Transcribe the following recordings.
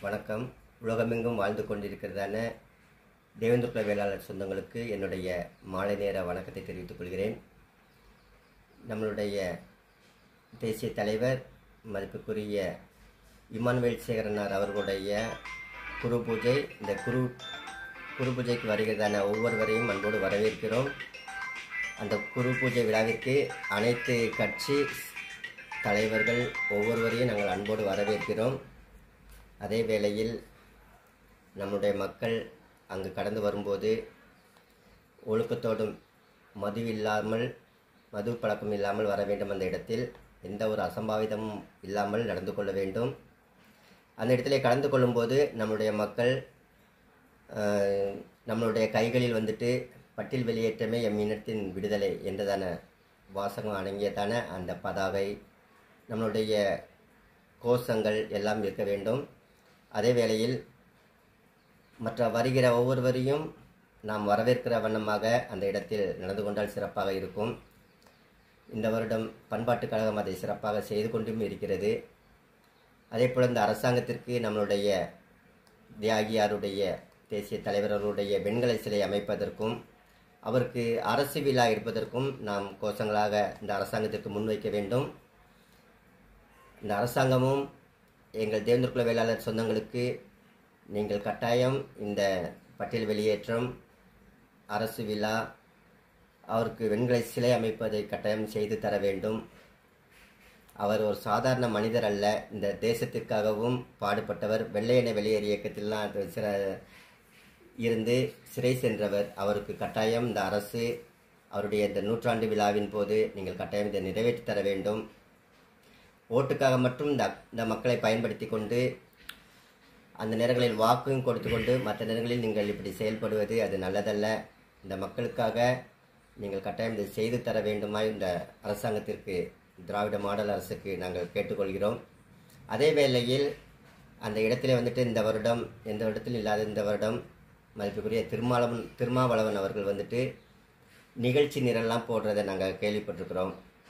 வணக்கம் உலகமெங்கும் வாழ்ந்து கொண்டிருக்கிறதான தேவேந்திர வேளாளர் சொந்தங்களுக்கு என்னுடைய மாலை நேர வணக்கத்தை தெரிவித்துக் கொள்கிறேன் நம்மளுடைய தேசிய தலைவர் மதிப்புக்குரிய இமானுவேல் சேகரனார் அவர்களுடைய குரு பூஜை இந்த குரு குரு பூஜைக்கு வருகிறதான ஒவ்வொருவரையும் அன்போடு வரவேற்கிறோம் அந்த குரு பூஜை விழாவிற்கு அனைத்து கட்சி தலைவர்கள் ஒவ்வொருவரையும் நாங்கள் அன்போடு வரவேற்கிறோம் அதே வேளையில் நம்முடைய மக்கள் அங்கு கடந்து வரும்போது ஒழுக்கத்தோடும் மது இல்லாமல் மது பழக்கம் இல்லாமல் வர வேண்டும் அந்த இடத்தில் எந்த ஒரு அசம்பாவிதமும் இல்லாமல் நடந்து கொள்ள வேண்டும் அந்த இடத்திலே கலந்து கொள்ளும்போது நம்முடைய மக்கள் ஆஹ், நம்மளுடைய கைகளில் வந்துட்டு பட்டில் வெளியேற்றமே எம் இனத்தின் விடுதலை என்றதான வாசகம் அடங்கியதான அந்த பதாகை நம்மளுடைய கோஷங்கள் எல்லாம் இருக்க வேண்டும் அதே வேளையில் மற்ற வருகிற ஒவ்வொருவரையும் நாம் வரவேற்கிற வண்ணமாக அந்த இடத்தில் நடந்து கொண்டால் சிறப்பாக இருக்கும் இந்த வருடம் பண்பாட்டுக் கழகம் அதை சிறப்பாக செய்து கொண்டும் இருக்கிறது அதே போல் இந்த அரசாங்கத்திற்கு நம்மளுடைய தியாகியாருடைய தேசிய தலைவர்களுடைய வெண்கல சிலை அமைப்பதற்கும் அவருக்கு அரசு விழா எடுப்பதற்கும் நாம் கோஷங்களாக இந்த அரசாங்கத்திற்கு முன்வைக்க வேண்டும் இந்த அரசாங்கமும் எங்கள் தேவேந்திர குல வேளாளர் சொந்தங்களுக்கு நீங்கள் கட்டாயம் இந்த பட்டியல் வெளியேற்றம் அரசு விழா அவருக்கு வெண்கல சிலை அமைப்பதை கட்டாயம் செய்து தர வேண்டும் அவர் ஒரு சாதாரண மனிதர் அல்ல இந்த தேசத்திற்காகவும் பாடுபட்டவர் வெள்ளையனை வெளியேறு இயக்கத்திலாம் அது சிற இருந்து சிறை சென்றவர் அவருக்கு கட்டாயம் இந்த அரசு அவருடைய இந்த நூற்றாண்டு விழாவின் போது நீங்கள் கட்டாயம் இதை நிறைவேற்றி தர வேண்டும் ஓட்டுக்காக மட்டும் இந்த இந்த மக்களை பயன்படுத்தி கொண்டு அந்த நேரங்களில் வாக்கும் கொடுத்து கொண்டு மற்ற நேரங்களில் நீங்கள் இப்படி செயல்படுவது அது நல்லதல்ல இந்த மக்களுக்காக நீங்கள் கட்டாயம் இதை செய்து தர வேண்டுமா இந்த அரசாங்கத்திற்கு திராவிட மாடல் அரசுக்கு நாங்கள் கேட்டுக்கொள்கிறோம் அதே வேளையில் அந்த இடத்திலே வந்துட்டு இந்த வருடம் எந்த வருடத்திலும் இல்லாத இந்த வருடம் மதிப்புக்குரிய திருமாவளவன் திருமாவளவன் அவர்கள் வந்துட்டு நிகழ்ச்சி நிரல்லாம் போடுறதை நாங்கள் கேள்விப்பட்டிருக்கிறோம்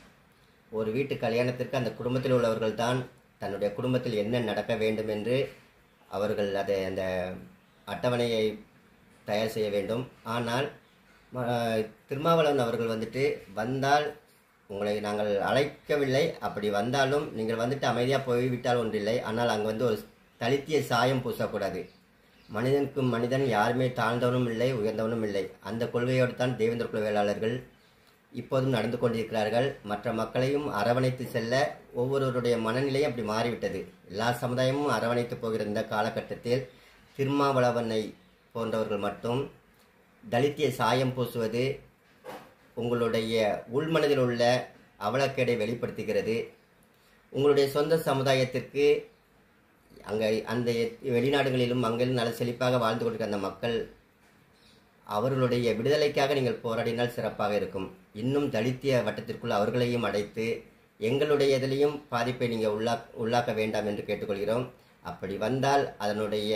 ஒரு வீட்டு கல்யாணத்திற்கு அந்த குடும்பத்தில் உள்ளவர்கள் தான் தன்னுடைய குடும்பத்தில் என்ன நடக்க வேண்டும் என்று அவர்கள் அதை அந்த அட்டவணையை தயார் செய்ய வேண்டும் ஆனால் ம- திருமாவளவன் அவர்கள் வந்துட்டு வந்தால் உங்களை நாங்கள் அழைக்கவில்லை அப்படி வந்தாலும் நீங்கள் வந்துட்டு அமைதியாக போய்விட்டால் ஒன்றில்லை ஆனால் அங்கே வந்து ஒரு தலித்திய சாயம் பூசக்கூடாது மனிதனுக்கும் மனிதன் யாருமே தாழ்ந்தவனும் இல்லை உயர்ந்தவனும் இல்லை அந்த கொள்கையோடு தான் தேவேந்திர குல வேளாளர்கள் இப்போதும் நடந்து கொண்டிருக்கிறார்கள் மற்ற மக்களையும் அரவணைத்து செல்ல ஒவ்வொருவருடைய மனநிலையும் அப்படி மாறிவிட்டது எல்லா சமுதாயமும் அரவணைத்து போகிற இந்த காலகட்டத்தில் திருமாவளவனை போன்றவர்கள் மட்டும் தலித்திய சாயம் பூசுவது உங்களுடைய உள்மனதில் உள்ள அவலக்கேடை வெளிப்படுத்துகிறது உங்களுடைய சொந்த சமுதாயத்திற்கு அங்கே அந்த வெளிநாடுகளிலும் அங்கிலும் நல்ல செழிப்பாக வாழ்ந்து கொண்டிருக்கிற அந்த மக்கள் அவர்களுடைய விடுதலைக்காக நீங்கள் போராடினால் சிறப்பாக இருக்கும் இன்னும் தலித்திய வட்டத்திற்குள் அவர்களையும் அடைத்து எங்களுடைய இதிலையும் பாதிப்பை நீங்கள் உள்ளா உள்ளாக்க வேண்டாம் என்று கேட்டுக்கொள்கிறோம் அப்படி வந்தால் அதனுடைய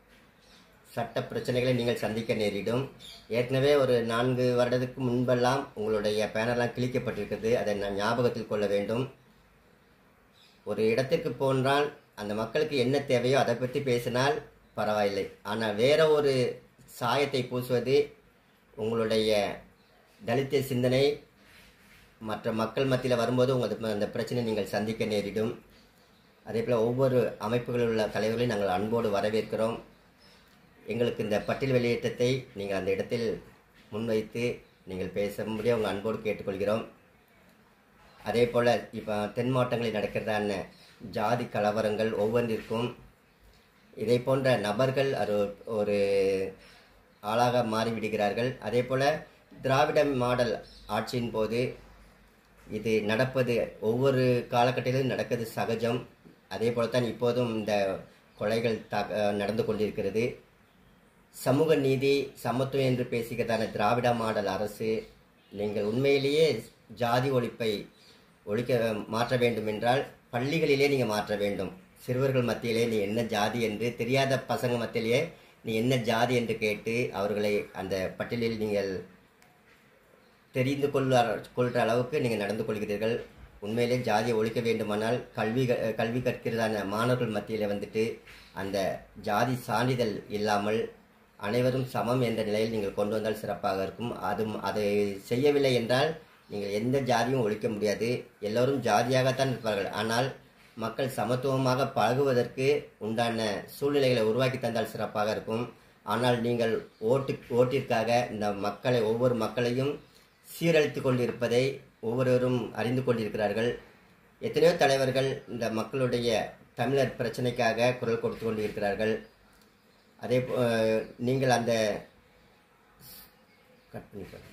சட்ட பிரச்சனைகளை நீங்கள் சந்திக்க நேரிடும் ஏற்கனவே ஒரு நான்கு வருடத்துக்கு முன்பெல்லாம் உங்களுடைய பேனர்லாம் கிழிக்கப்பட்டிருக்கிறது அதை நான் ஞாபகத்தில் கொள்ள வேண்டும் ஒரு இடத்திற்கு போன்றால் அந்த மக்களுக்கு என்ன தேவையோ அதை பற்றி பேசினால் பரவாயில்லை ஆனால் வேற ஒரு சாயத்தை பூசுவது உங்களுடைய தலித்த சிந்தனை மற்ற மக்கள் மத்தியில் வரும்போது உங்களுக்கு அந்த பிரச்சனை நீங்கள் சந்திக்க நேரிடும் அதே போல் ஒவ்வொரு அமைப்புகளில் உள்ள தலைவர்களையும் நாங்கள் அன்போடு வரவேற்கிறோம் எங்களுக்கு இந்த பட்டியல் வெளியேற்றத்தை நீங்கள் அந்த இடத்தில் முன்வைத்து நீங்கள் பேச முடிய உங்கள் அன்போடு கேட்டுக்கொள்கிறோம் அதே போல் இப்போ தென் மாவட்டங்களில் நடக்கிறதான ஜாதி கலவரங்கள் ஒவ்வொன்றிற்கும் இதை போன்ற நபர்கள் அது ஒரு ஆளாக மாறிவிடுகிறார்கள் அதே போல் திராவிட மாடல் ஆட்சியின் போது இது நடப்பது ஒவ்வொரு காலகட்டத்திலும் நடக்கிறது சகஜம் அதே போலத்தான் இப்போதும் இந்த கொலைகள் த நடந்து கொண்டிருக்கிறது சமூக நீதி சமத்துவம் என்று பேசுகிறதான திராவிட மாடல் அரசு நீங்கள் உண்மையிலேயே ஜாதி ஒழிப்பை ஒழிக்க மாற்ற வேண்டும் என்றால் பள்ளிகளிலே நீங்கள் மாற்ற வேண்டும் சிறுவர்கள் மத்தியிலே நீ என்ன ஜாதி என்று தெரியாத பசங்க மத்தியிலேயே நீ என்ன ஜாதி என்று கேட்டு அவர்களை அந்த பட்டியலில் நீங்கள் தெரிந்து கொள்ள கொள்கிற அளவுக்கு நீங்கள் நடந்து கொள்கிறீர்கள் உண்மையிலே ஜாதியை ஒழிக்க வேண்டுமானால் கல்வி க- கல்வி கற்கிறதான மாணவர்கள் மத்தியில் வந்துட்டு அந்த ஜாதி சான்றிதழ் இல்லாமல் அனைவரும் சமம் என்ற நிலையில் நீங்கள் கொண்டு வந்தால் சிறப்பாக இருக்கும் அதுவும் அதை செய்யவில்லை என்றால் நீங்கள் எந்த ஜாதியும் ஒழிக்க முடியாது எல்லோரும் ஜாதியாகத்தான் இருப்பார்கள் ஆனால் மக்கள் சமத்துவமாக பழகுவதற்கு உண்டான சூழ்நிலைகளை உருவாக்கி தந்தால் சிறப்பாக இருக்கும் ஆனால் நீங்கள் ஓட்டு ஓட்டிற்காக இந்த மக்களை ஒவ்வொரு மக்களையும் சீரழித்து கொண்டிருப்பதை ஒவ்வொருவரும் அறிந்து கொண்டிருக்கிறார்கள் எத்தனையோ தலைவர்கள் இந்த மக்களுடைய தமிழர் பிரச்சனைக்காக குரல் கொடுத்து கொண்டிருக்கிறார்கள் அதே போ- நீங்கள் அந்த கட் பண்ணி பாருங்க.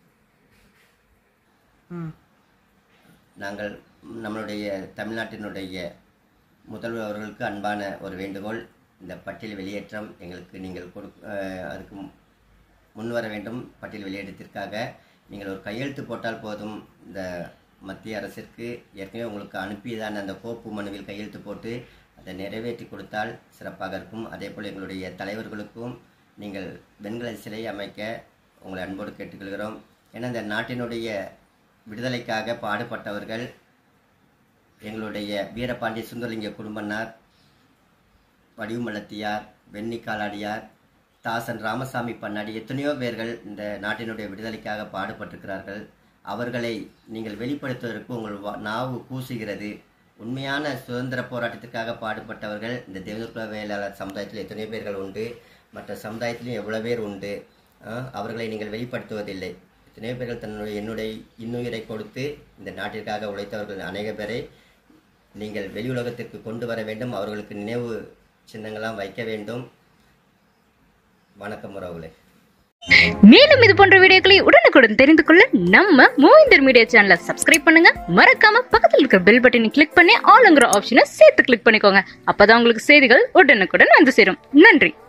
ம் நாங்கள் நம்மளுடைய தமிழ்நாட்டினுடைய முதல்வர் அவர்களுக்கு அன்பான ஒரு வேண்டுகோள் இந்த பட்டியல் வெளியேற்றம் எங்களுக்கு நீங்கள் கொடு அஹ், அதுக்கு மு- முன்வர வேண்டும் பட்டியல் வெளியேற்றத்திற்காக நீங்கள் ஒரு கையெழுத்து போட்டால் போதும் இந்த மத்திய அரசிற்கு ஏற்கனவே உங்களுக்கு அனுப்பியதான அந்த கோப்பு மனுவில் கையெழுத்து போட்டு அதை நிறைவேற்றி கொடுத்தால் சிறப்பாக இருக்கும் அதே போல் எங்களுடைய தலைவர்களுக்கும் நீங்கள் வெண்கல சிலை அமைக்க உங்களை அன்போடு கேட்டுக்கொள்கிறோம் ஏன்னா இந்த நாட்டினுடைய விடுதலைக்காக பாடுபட்டவர்கள் எங்களுடைய வீரபாண்டிய சுந்தரலிங்க குடும்பனார் வடிவுமலத்தியார் வெண்ணி காலாடியார் தாசன் ராமசாமி பண்ணாடி எத்தனையோ பேர்கள் இந்த நாட்டினுடைய விடுதலைக்காக பாடுபட்டிருக்கிறார்கள் அவர்களை நீங்கள் வெளிப்படுத்துவதற்கு உங்கள் வா- நாவு கூசுகிறது உண்மையான சுதந்திர போராட்டத்திற்காக பாடுபட்டவர்கள் இந்த தேவதுர்குல வேளாளர் சமுதாயத்தில் எத்தனையோ பேர்கள் உண்டு மற்ற சமுதாயத்திலும் எவ்வளோ பேர் உண்டு ஆஹ், அவர்களை நீங்கள் வெளிப்படுத்துவதில்லை எத்தனையோ பேர்கள் தன்னுடைய என்னுடைய இன்னுயிரை கொடுத்து இந்த நாட்டிற்காக உழைத்தவர்கள் அநேக பேரை நீங்கள் வெளி உலகத்திற்கு கொண்டு வர வேண்டும் அவர்களுக்கு நினைவு சின்னங்களாம் வைக்க வேண்டும் வணக்கம் உறவுகளே மேலும் இது போன்ற வீடியோக்களை உடனுக்குடன் தெரிந்து கொள்ள நம்ம மூவிந்தர் மீடியா சேனலை சப்ஸ்கிரைப் பண்ணுங்க மறக்காம பக்கத்தில் இருக்கிற பெல் பட்டனை கிளிக் பண்ணி ஆளுங்கிற ஆப்ஷனை சேர்த்து கிளிக் பண்ணிக்கோங்க அப்பதான் உங்களுக்கு செய்திகள் உடனுக்குடன் வந்து சேரும் நன்றி